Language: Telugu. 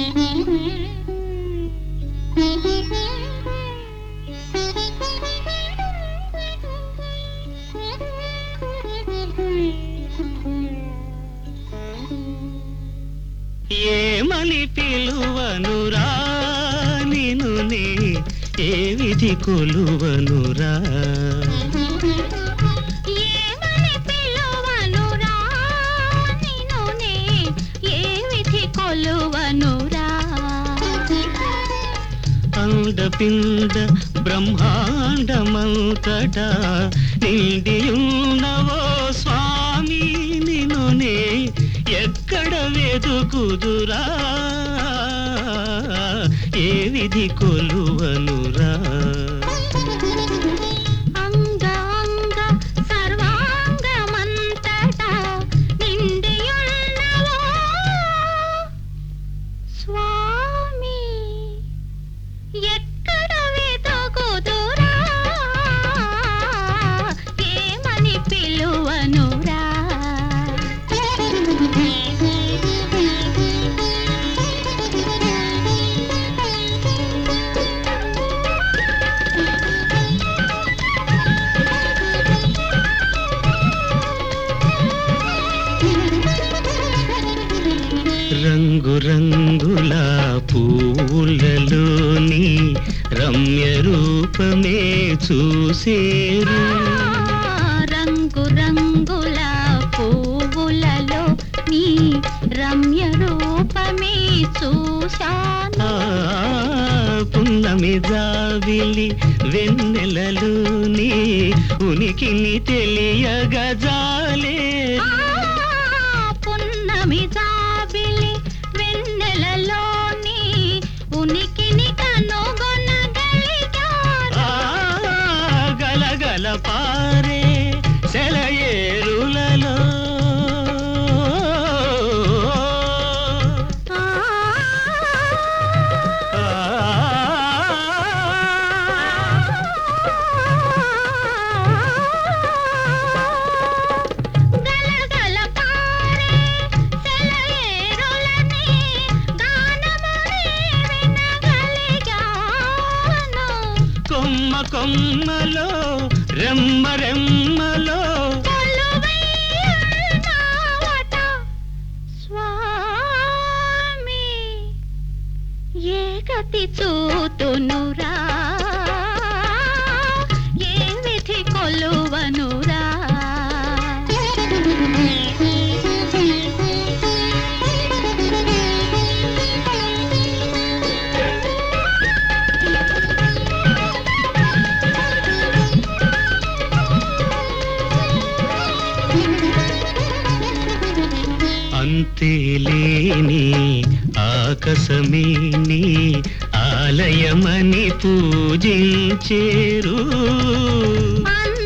ఏమని పిలువనురా నిను నే ఏ విధి కొలువనురా ఏమని పిలువనురా నిన్ను నే ఏ విధి కొలువనురా అండపిండ బ్రహ్మాండమంతటా నిండియున్నవో స్వామి నిను నే ఎక్కడ వెదుకుదురా ఏ విధి కొలువనురా అంగ అంగ సర్వాంగమంతటా నిండియున్నవో స్వామి ఎక్కడ వెతుకుదురా ఏమని పిలువనురా రంగు రంగుల పూలలోని రమ్య రూపమే చూసేరు రంగు రంగుల పువ్వులలో నీ రమ్య రూపమే చూశాను ఆ, పున్నమి జావిలి వెన్నెలలోని ఉనికిని తెలియగజాలే ఆ, పున్నమి జాబిలి వెన్నెలలోని ఉనికిని కనుగొనగలిగాను ఆ, గలగల పారే సెలయేరులలో ఆ, ఆ, గలగల పారే సెలయేరులని గానముని వినగలిగాను. కొమ్మ కొమ్మలో రెమ్మ రెమ్మలో కొలువై ఉన్నావట స్వామి ఏ గతి చూతునురా ఏ విధి కొలువనురా అంతేలేని ఆకాశమే నీ ఆలయమని పూజించేరు అంత